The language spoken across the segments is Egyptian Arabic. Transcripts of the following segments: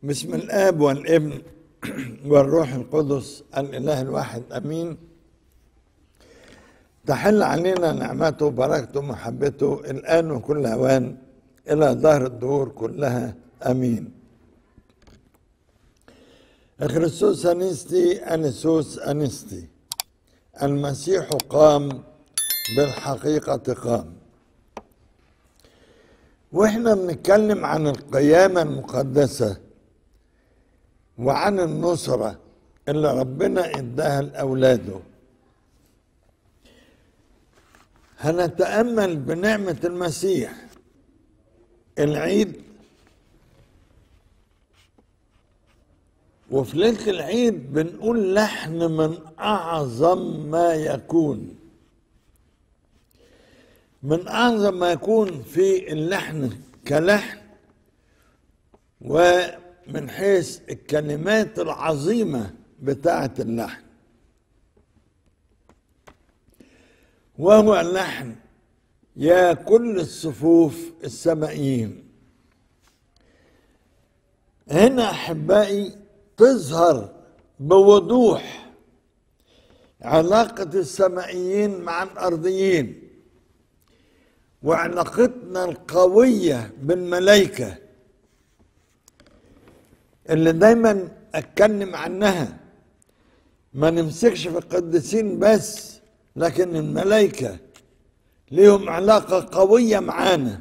بسم الاب والابن والروح القدس الاله الواحد امين تحل علينا نعمته وبركته ومحبته الان وكل اوان الى ظهر الدهور كلها امين خريستوس انستي انسوس انستي المسيح قام بالحقيقه قام واحنا بنتكلم عن القيامه المقدسه وعن النصره اللي ربنا اداها لاولاده هنتامل بنعمه المسيح العيد وفي ليله العيد بنقول لحن من اعظم ما يكون من اعظم ما يكون في اللحن كلحن ومن حيث الكلمات العظيمه بتاعه اللحن وهو اللحن يا كل الصفوف السمائيين هنا احبائي تظهر بوضوح علاقه السمائيين مع الارضيين وعلاقتنا القوية بالملائكة اللي دايما اتكلم عنها ما نمسكش في القديسين بس لكن الملائكة ليهم علاقة قوية معانا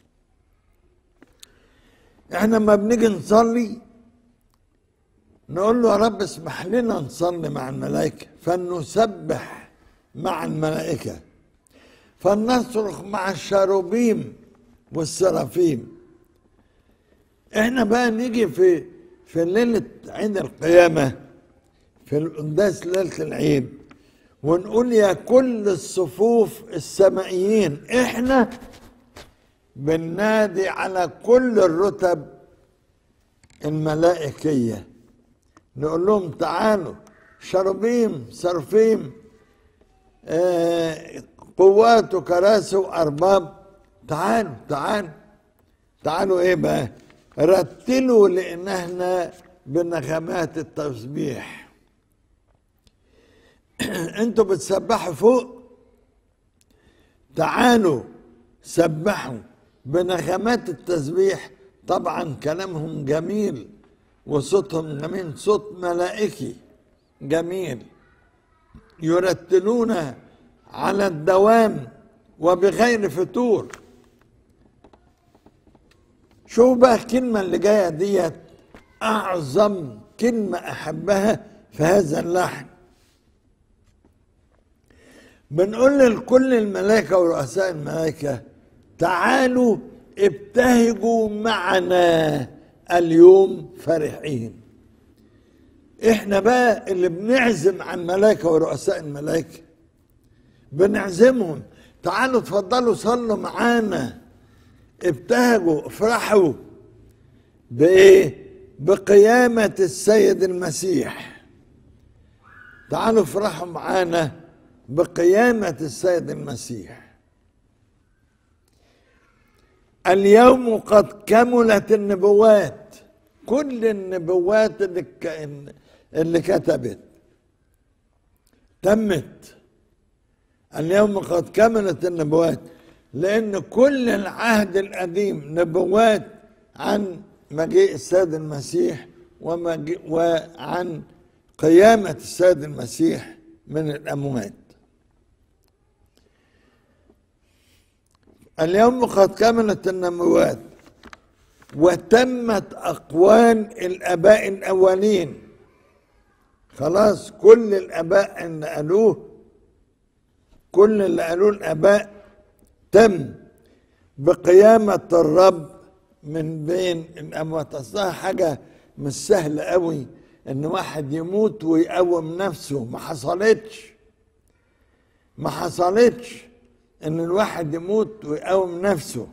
احنا ما بنيجي نصلي نقول له يا رب اسمح لنا نصلي مع الملائكة فنسبح مع الملائكة فلنصرخ مع الشاروبيم والسرافيم احنا بقى نيجي في في ليلة عيد القيامة في القداس ليلة العيد ونقول يا كل الصفوف السمائيين احنا بننادي على كل الرتب الملائكية نقول لهم تعالوا شربيم سرفيم آه قوات وكراسي وارباب تعالوا تعالوا تعالوا ايه بقى رتلوا لان احنا بنغمات التسبيح انتوا بتسبحوا فوق تعالوا سبحوا بنغمات التسبيح طبعا كلامهم جميل وصوتهم جميل صوت ملائكي جميل يرتلون على الدوام وبغير فتور شوف بقى الكلمة اللي جاية ديت أعظم كلمة أحبها في هذا اللحن بنقول لكل الملائكة ورؤساء الملائكة تعالوا ابتهجوا معنا اليوم فرحين احنا بقى اللي بنعزم عن الملائكة ورؤساء الملائكة بنعزمهم تعالوا اتفضلوا صلوا معانا ابتهجوا افرحوا بايه بقيامة السيد المسيح تعالوا افرحوا معانا بقيامة السيد المسيح اليوم قد كملت النبوات كل النبوات اللي, اللي كتبت تمت اليوم قد كملت النبوات لأن كل العهد القديم نبوات عن مجيء السيد المسيح ومجيء وعن قيامة السيد المسيح من الأموات اليوم قد كملت النبوات وتمت أقوال الآباء الأولين خلاص كل الآباء اللي قالوه كل اللي قالوه الاباء تم بقيامة الرب من بين الأموات أصلها حاجة مش سهلة قوي إن واحد يموت ويقوم نفسه ما حصلتش ما حصلتش إن الواحد يموت ويقوم نفسه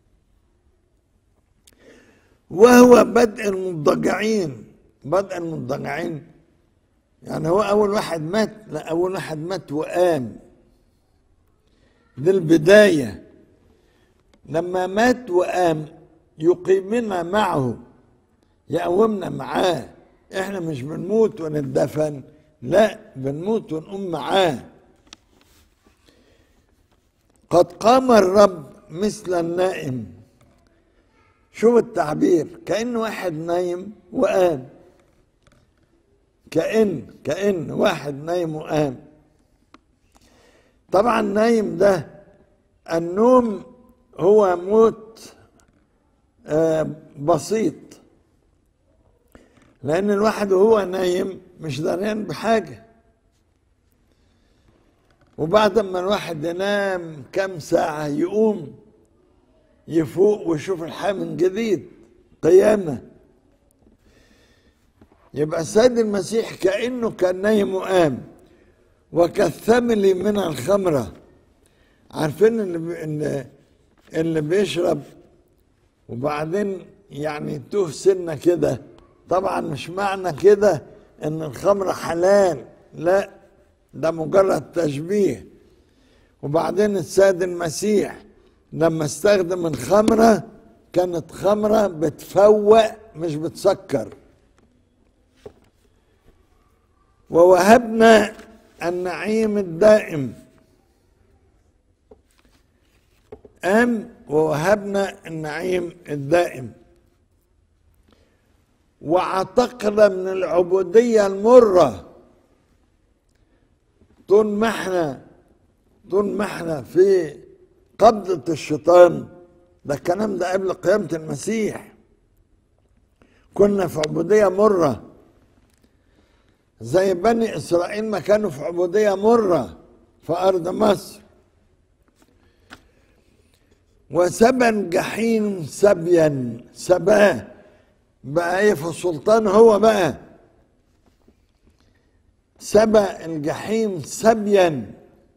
وهو بدء المضجعين بدء المضجعين يعني هو أول واحد مات لا أول واحد مات وقام دي البداية لما مات وقام يقيمنا معه يقومنا معاه احنا مش بنموت ونتدفن لا بنموت ونقوم معاه قد قام الرب مثل النائم شوف التعبير كأن واحد نايم وقام كأن كأن واحد نايم وقام طبعا نايم ده النوم هو موت آه بسيط لأن الواحد وهو نايم مش دريان بحاجة وبعد ما الواحد ينام كم ساعة يقوم يفوق ويشوف الحياة من جديد قيامة يبقى السيد المسيح كأنه كان نايم وقام وكالثمل من الخمرة عارفين اللي, اللي, اللي بيشرب وبعدين يعني توه سنة كده طبعا مش معنى كده ان الخمر حلال لا ده مجرد تشبيه وبعدين السيد المسيح لما استخدم الخمرة كانت خمرة بتفوق مش بتسكر ووهبنا النعيم الدائم أم ووهبنا النعيم الدائم وعتقنا من العبودية المرة طول ما احنا طول ما احنا في قبضة الشيطان ده الكلام ده قبل قيامة المسيح كنا في عبودية مرة زي بني إسرائيل ما كانوا في عبودية مرة في أرض مصر وسبى الجحيم سبيا سباه بقى ايه في السلطان هو بقى سبى الجحيم سبيا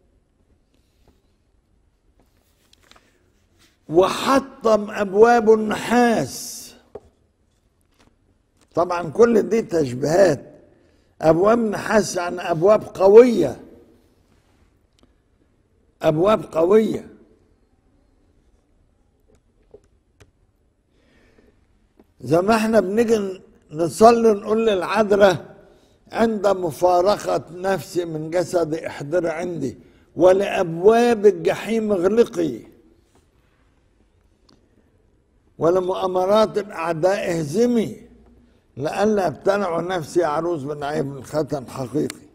وحطم ابواب النحاس طبعا كل دي تشبيهات ابواب نحاس يعني ابواب قويه ابواب قويه زي ما احنا بنيجي نصلي نقول للعذراء عند مفارقة نفسي من جسدي احضر عندي ولأبواب الجحيم اغلقي ولمؤامرات الأعداء اهزمي لئلا ابتلع نفسي عروس بنعيم الختم حقيقي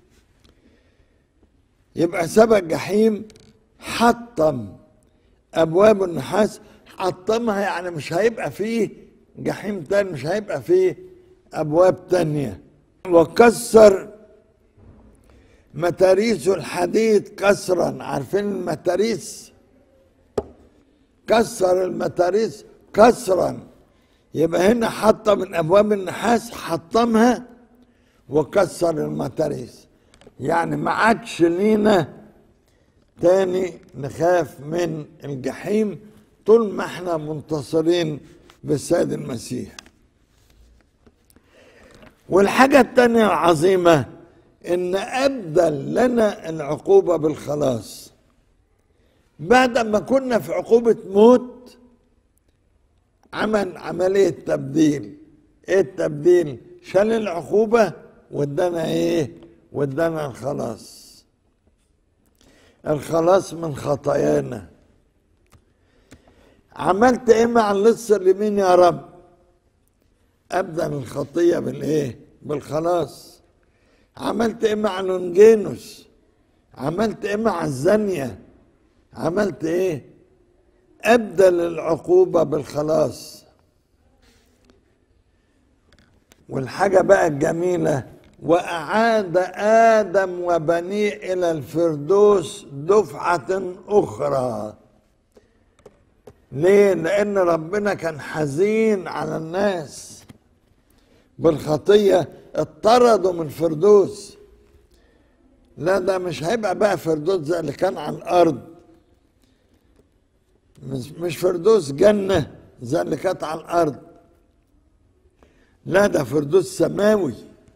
يبقى سبق الجحيم حطم أبواب النحاس حطمها يعني مش هيبقى فيه جحيم تاني مش هيبقى فيه ابواب تانية وكسر متاريس الحديد كسرا عارفين المتاريس كسر المتاريس كسرا يبقى هنا حطم من ابواب النحاس حطمها وكسر المتاريس يعني ما عادش لينا تاني نخاف من الجحيم طول ما احنا منتصرين بالسيد المسيح والحاجة التانية العظيمة ان ابدل لنا العقوبة بالخلاص بعد ما كنا في عقوبة موت عمل عملية تبديل ايه التبديل شال العقوبة وادانا ايه وادانا الخلاص الخلاص من خطايانا عملت ايه مع اللص اليمين يا رب ابدل الخطيه بالايه بالخلاص عملت ايه مع لونجينوس عملت ايه مع الزانيه عملت ايه ابدل العقوبه بالخلاص والحاجه بقى الجميله واعاد ادم وبنيه الى الفردوس دفعه اخرى ليه؟ لأن ربنا كان حزين على الناس بالخطية اطردوا من فردوس لا ده مش هيبقى بقى فردوس زي اللي كان على الأرض مش مش فردوس جنة زي اللي كانت على الأرض لا ده فردوس سماوي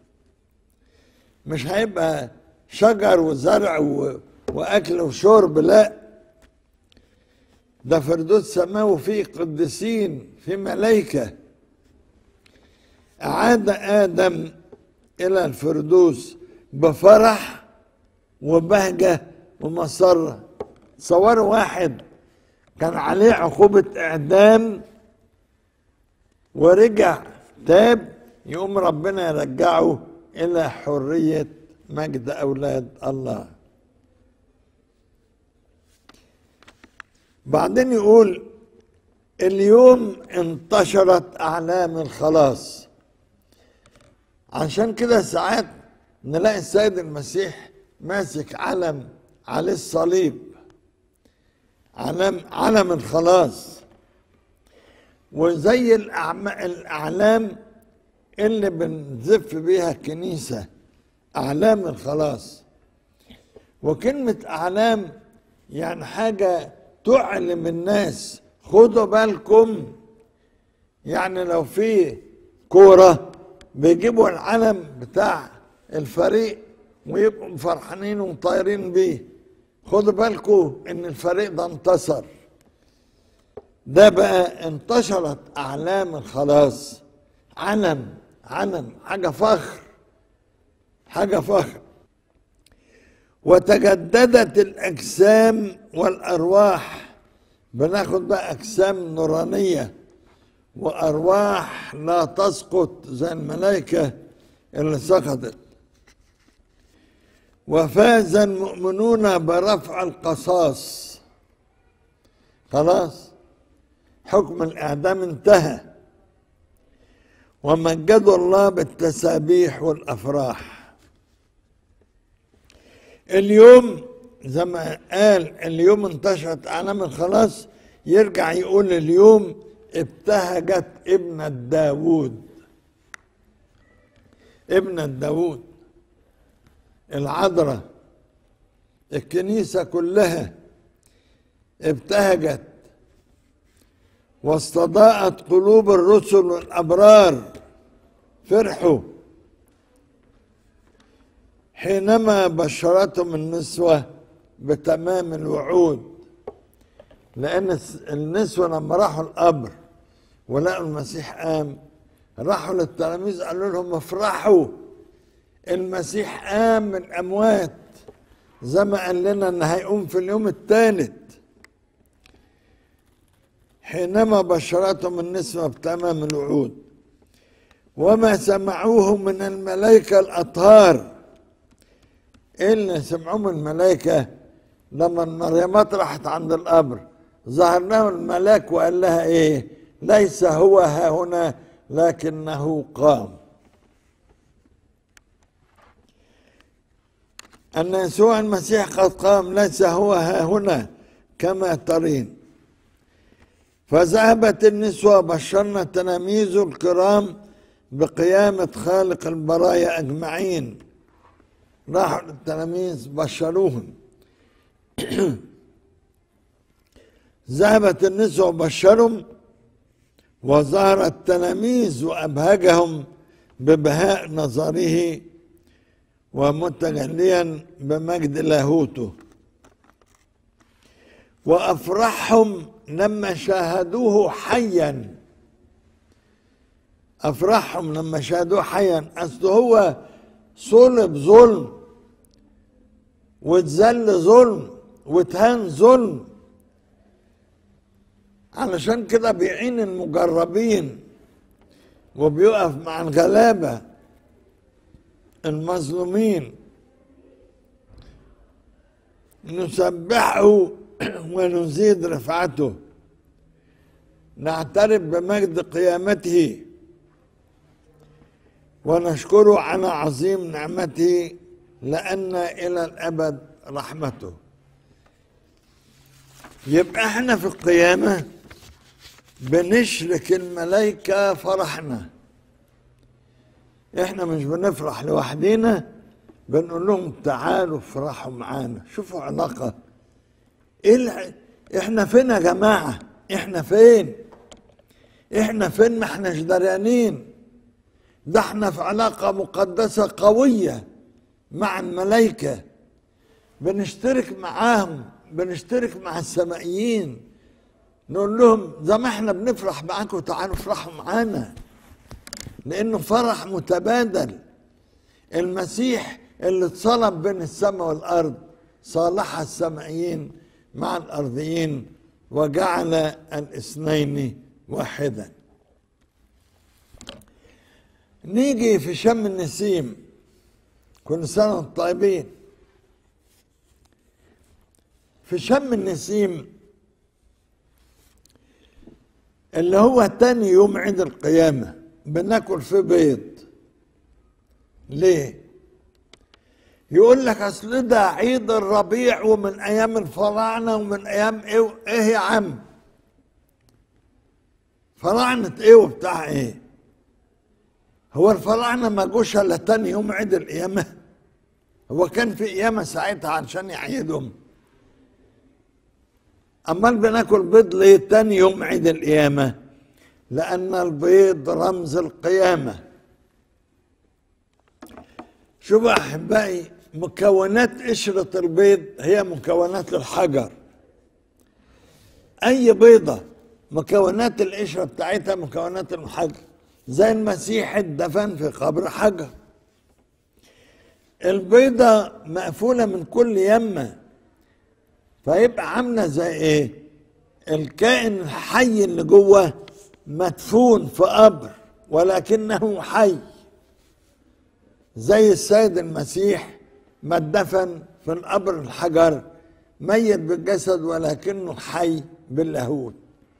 مش هيبقى شجر وزرع و... وأكل وشرب لأ ده فردوس سماوي فيه قديسين في ملائكة عاد آدم إلى الفردوس بفرح وبهجة ومسرة تصوروا واحد كان عليه عقوبة إعدام ورجع تاب يقوم ربنا يرجعه إلى حرية مجد أولاد الله بعدين يقول اليوم انتشرت أعلام الخلاص عشان كده ساعات نلاقي السيد المسيح ماسك علم عليه الصليب علم علم الخلاص وزي الأعم- الأعلام اللي بنزف بيها الكنيسة أعلام الخلاص وكلمة أعلام يعني حاجة تعلم الناس خدوا بالكم يعني لو في كورة بيجيبوا العلم بتاع الفريق ويبقوا فرحانين وطايرين بيه خدوا بالكم ان الفريق ده انتصر ده بقى انتشرت اعلام الخلاص علم علم حاجه فخر حاجه فخر وتجددت الاجسام والارواح بناخد بقى اجسام نورانيه وارواح لا تسقط زي الملائكه اللي سقطت وفاز المؤمنون برفع القصاص خلاص حكم الاعدام انتهى ومجدوا الله بالتسابيح والافراح اليوم زي ما قال اليوم انتشرت اعلام الخلاص يرجع يقول اليوم ابتهجت ابنة داوود ابنة داوود العذراء الكنيسة كلها ابتهجت واستضاءت قلوب الرسل والأبرار فرحوا حينما بشرتهم النسوة بتمام الوعود لأن الس- النسوة لما راحوا القبر ولقوا المسيح قام راحوا للتلاميذ قالوا لهم افرحوا المسيح قام من الأموات زي ما قال لنا إن هيقوم في اليوم الثالث حينما بشرتهم النسوة بتمام الوعود وما سمعوه من الملائكة الأطهار إيه اللي سمعوه من الملائكة لما المريمات راحت عند القبر ظهر له الملاك وقال لها إيه ليس هو ها هنا لكنه قام أن يسوع المسيح قد قام ليس هو ها هنا كما ترين فذهبت النسوة بشرنا تلاميذ الكرام بقيامة خالق البرايا أجمعين راحوا التلاميذ بشروهم ذهبت النسوة وبشرهم وظهر التلاميذ وأبهجهم ببهاء نظره ومتجليا بمجد لاهوته وافرحهم لما شاهدوه حيا افرحهم لما شاهدوه حيا اصل هو صلب ظلم واتذل ظلم واتهان ظلم علشان كده بيعين المجربين وبيقف مع الغلابه المظلومين نسبحه ونزيد رفعته نعترف بمجد قيامته ونشكره على عظيم نعمته لأن إلى الأبد رحمته يبقى احنا في القيامة بنشرك الملائكة فرحنا احنا مش بنفرح لوحدينا بنقول لهم تعالوا افرحوا معانا شوفوا علاقة ايه الع... احنا فين يا جماعة احنا فين احنا فين ما احناش دريانين ده احنا في علاقة مقدسة قوية مع الملائكة بنشترك معاهم بنشترك مع السمائيين نقول لهم زي ما احنا بنفرح معاكم تعالوا افرحوا معانا لانه فرح متبادل المسيح اللي اتصلب بين السماء والارض صالح السمائيين مع الارضيين وجعل الاثنين واحدا نيجي في شم النسيم كل سنه وانتم طيبين في شم النسيم اللي هو تاني يوم عيد القيامة بناكل فيه بيض ليه؟ يقول لك اصل ده عيد الربيع ومن ايام الفراعنة ومن ايام ايه ايه يا عم؟ فراعنة ايه وبتاع ايه؟ هو الفراعنة ما جوش الا تاني يوم عيد القيامة؟ هو كان في قيامة ساعتها عشان يعيدهم امال بناكل بيض ليه تاني يوم عيد القيامه لان البيض رمز القيامه شوفوا احبائي مكونات قشره البيض هي مكونات الحجر اي بيضه مكونات القشره بتاعتها مكونات الحجر زي المسيح اتدفن في قبر حجر البيضه مقفوله من كل يمه فيبقى عامله زي ايه الكائن الحي اللي جوه مدفون في قبر ولكنه حي زي السيد المسيح ما اتدفن في القبر الحجر ميت بالجسد ولكنه حي باللاهوت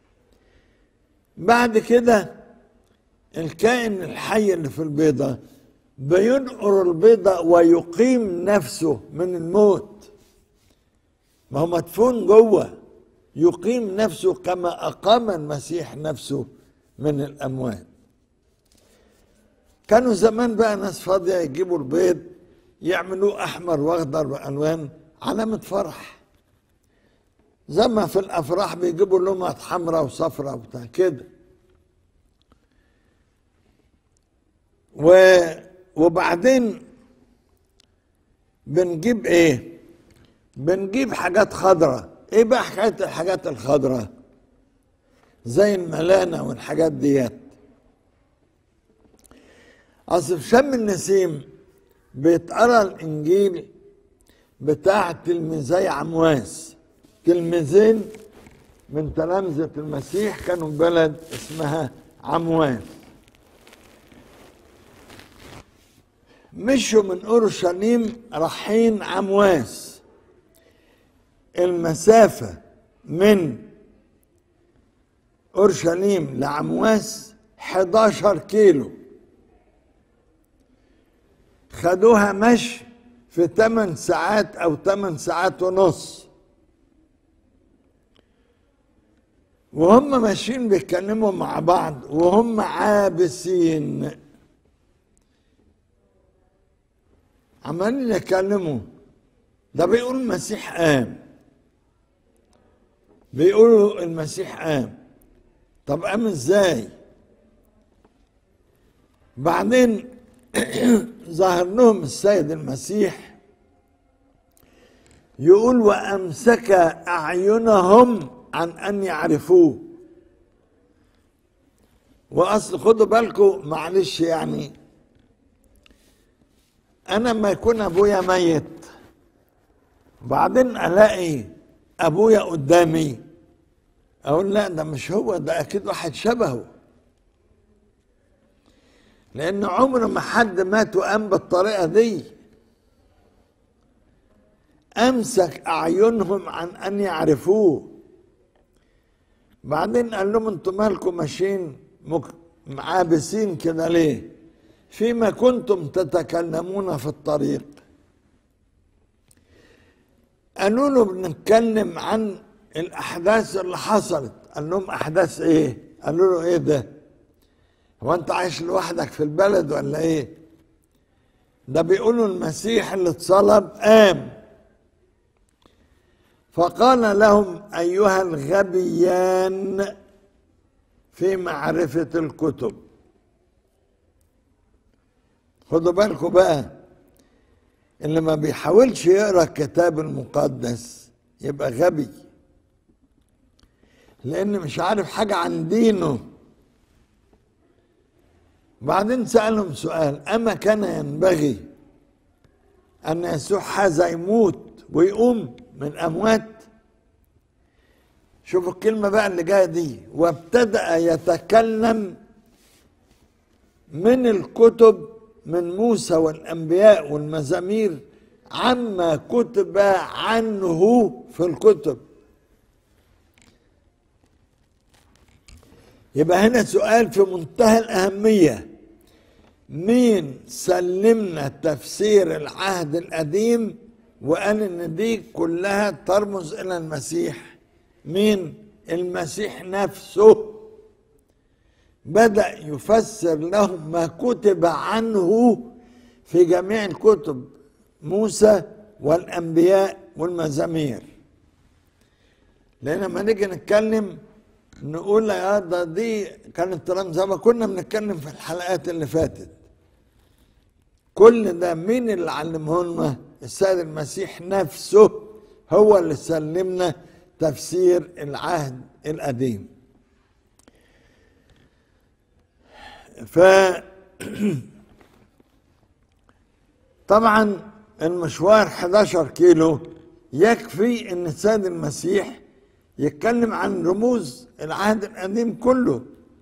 بعد كده الكائن الحي اللي في البيضة بينقر البيضة ويقيم نفسه من الموت ما هو مدفون جوه يقيم نفسه كما أقام المسيح نفسه من الأموات كانوا زمان بقى ناس فاضية يجيبوا البيض يعملوه أحمر وأخضر وألوان علامة فرح زي ما في الأفراح بيجيبوا لمعة حمراء وصفراء وبتاع كده و وبعدين بنجيب ايه بنجيب حاجات خضراء ايه بقى حكايه الحاجات الخضراء زي الملانه والحاجات ديت اصل في شم النسيم بيتقرا الانجيل بتاع تلميذي عمواس تلميذين من تلامذه المسيح كانوا في بلد اسمها عمواس مشوا من اورشليم رايحين عمواس المسافة من أورشليم لعمواس 11 كيلو خدوها مشي في 8 ساعات أو 8 ساعات ونص وهم ماشيين بيتكلموا مع بعض وهم عابسين عمالين يتكلموا ده بيقول المسيح قام بيقولوا المسيح قام طب قام ازاي بعدين ظهر لهم السيد المسيح يقول وامسك اعينهم عن ان يعرفوه واصل خدوا بالكم معلش يعني انا لما يكون ابويا ميت وبعدين الاقي ابويا قدامي اقول لا ده مش هو ده اكيد واحد شبهه لان عمر ما حد مات وقام بالطريقه دي امسك اعينهم عن ان يعرفوه بعدين قال لهم انتوا مالكم ماشيين عابسين كده ليه فيما كنتم تتكلمون في الطريق قالوا له بنتكلم عن الاحداث اللي حصلت قال لهم احداث ايه قالوا له ايه ده هو انت عايش لوحدك في البلد ولا ايه ده بيقولوا المسيح اللي اتصلب قام فقال لهم ايها الغبيان في معرفه الكتب خدوا بالكم بقى اللي ما بيحاولش يقرا الكتاب المقدس يبقى غبي لان مش عارف حاجه عن دينه بعدين سألهم سؤال أما كان ينبغي أن يسوع هذا يموت ويقوم من الأموات شوفوا الكلمة بقى اللي جاية دي وابتدأ يتكلم من الكتب من موسى والأنبياء والمزامير عما كتب عنه في الكتب يبقى هنا سؤال في منتهى الأهمية مين سلمنا تفسير العهد القديم وقال ان دي كلها ترمز الى المسيح مين المسيح نفسه بدأ يفسر لهم ما كتب عنه في جميع الكتب موسى والأنبياء والمزامير لأن لما نيجي نتكلم نقول يا ده دي كانت رمز زي ما كنا بنتكلم في الحلقات اللي فاتت كل ده مين اللي علمه لنا السيد المسيح نفسه هو اللي سلمنا تفسير العهد القديم ف طبعا المشوار 11 كيلو يكفي ان السيد المسيح يتكلم عن رموز العهد القديم كله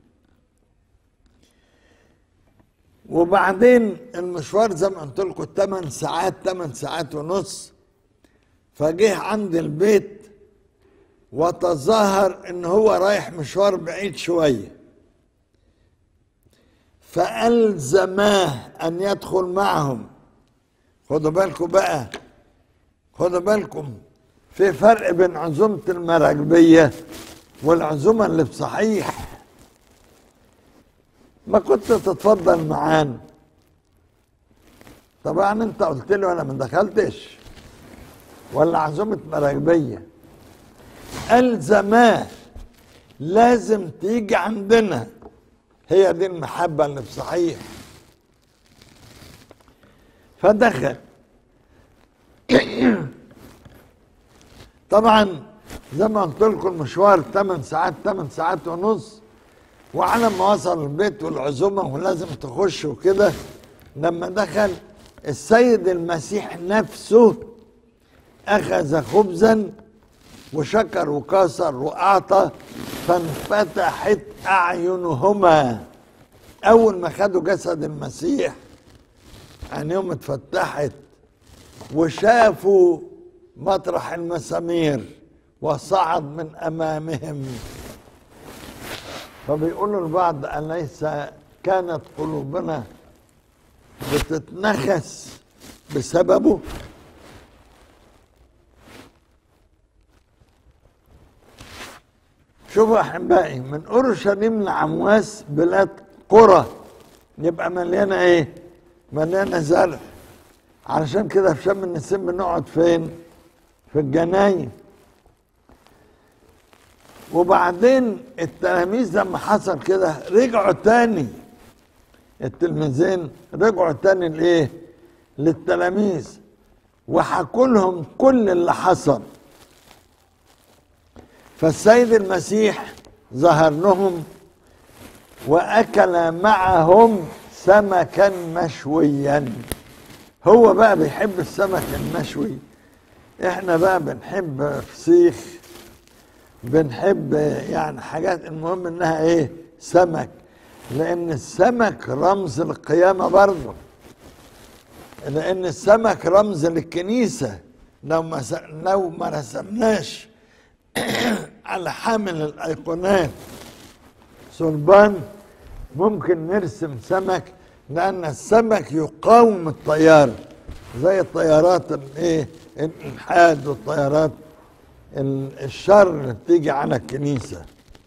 وبعدين المشوار زي ما قلت لكم 8 ساعات 8 ساعات ونص فجه عند البيت وتظاهر ان هو رايح مشوار بعيد شويه فألزماه أن يدخل معهم خدوا بالكم بقى خدوا بالكم في فرق بين عزومة المراكبية والعزومة اللي بصحيح ما كنت تتفضل معانا طبعا انت قلت له انا ما دخلتش ولا عزومة مراكبية الزماه لازم تيجي عندنا هي دي المحبة اللي بصحيح فدخل طبعا زي ما قلت لكم المشوار 8 ساعات 8 ساعات ونص وعلى ما وصل البيت والعزومة ولازم تخش وكده لما دخل السيد المسيح نفسه أخذ خبزا وشكر وكسر وأعطى فانفتحت أعينهما أول ما خدوا جسد المسيح عينيهم اتفتحت وشافوا مطرح المسامير وصعد من أمامهم فبيقولوا البعض أليس كانت قلوبنا بتتنخس بسببه شوفوا احبائي من اورشليم لعمواس بلاد قرى يبقى مليانه ايه؟ مليانه زرع علشان كده في شم النسيم بنقعد فين؟ في الجناين وبعدين التلاميذ لما حصل كده رجعوا تاني التلميذين رجعوا تاني لايه؟ للتلاميذ وحكوا لهم كل اللي حصل فالسيد المسيح ظهر لهم واكل معهم سمكا مشويا هو بقى بيحب السمك المشوي احنا بقى بنحب فسيخ بنحب يعني حاجات المهم انها ايه سمك لان السمك رمز للقيامه برضه لان السمك رمز للكنيسه لو ما لو ما رسمناش على حامل الايقونات صلبان ممكن نرسم سمك لان السمك يقاوم الطياره زي الطيارات الايه الالحاد والطيارات الشر اللي بتيجي على الكنيسه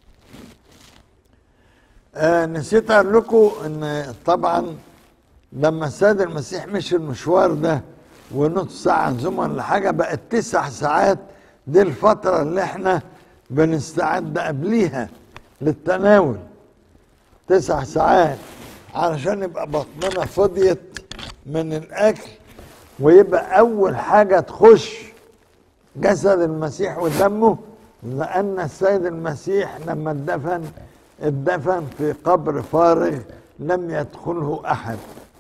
آه نسيت اقول لكم ان طبعا لما السيد المسيح مشي المشوار ده ونص ساعه زمن ولا حاجه بقت تسع ساعات دي الفترة اللي احنا بنستعد قبليها للتناول تسع ساعات علشان يبقى بطننا فضيت من الأكل ويبقى أول حاجة تخش جسد المسيح ودمه لأن السيد المسيح لما اتدفن اتدفن في قبر فارغ لم يدخله أحد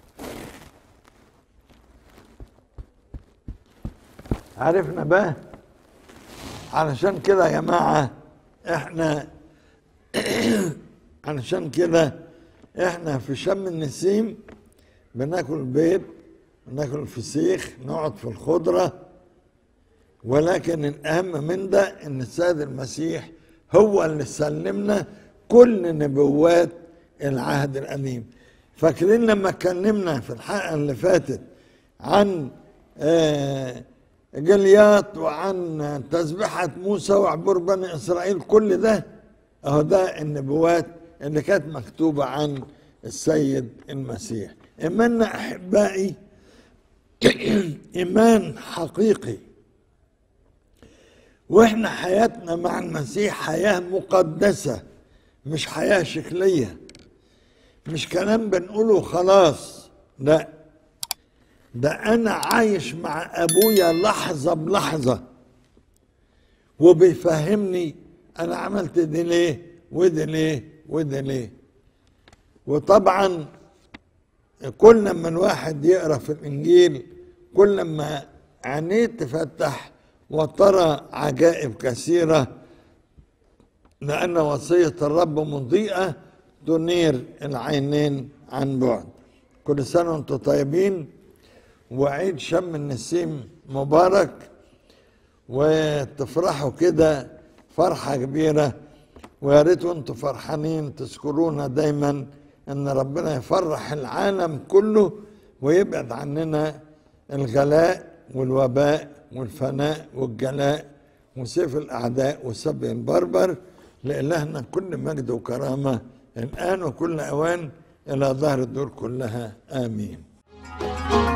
عرفنا بقى علشان كده يا جماعة احنا علشان كده احنا في شم النسيم بناكل بيض بناكل فسيخ نقعد في الخضرة ولكن الأهم من ده إن السيد المسيح هو اللي سلمنا كل نبوات العهد القديم فاكرين لما اتكلمنا في الحلقة اللي فاتت عن آه جليات وعن تسبحة موسى وعبور بني إسرائيل كل ده أهو ده النبوات اللي كانت مكتوبة عن السيد المسيح إيماننا أحبائي إيمان حقيقي وإحنا حياتنا مع المسيح حياة مقدسة مش حياة شكلية مش كلام بنقوله خلاص لا ده أنا عايش مع أبويا لحظة بلحظة وبيفهمني أنا عملت دي ليه ودي ليه ودي ليه وطبعا كل لما الواحد يقرا في الانجيل كل لما عينيه تفتح وترى عجائب كثيره لان وصيه الرب مضيئه تنير العينين عن بعد كل سنه وانتم طيبين وعيد شم النسيم مبارك وتفرحوا كده فرحه كبيره ويا ريت وانتم فرحانين تذكرونا دايما ان ربنا يفرح العالم كله ويبعد عننا الغلاء والوباء والفناء والجلاء وسيف الاعداء وسبي البربر لالهنا كل مجد وكرامه الان وكل اوان الى ظهر الدور كلها امين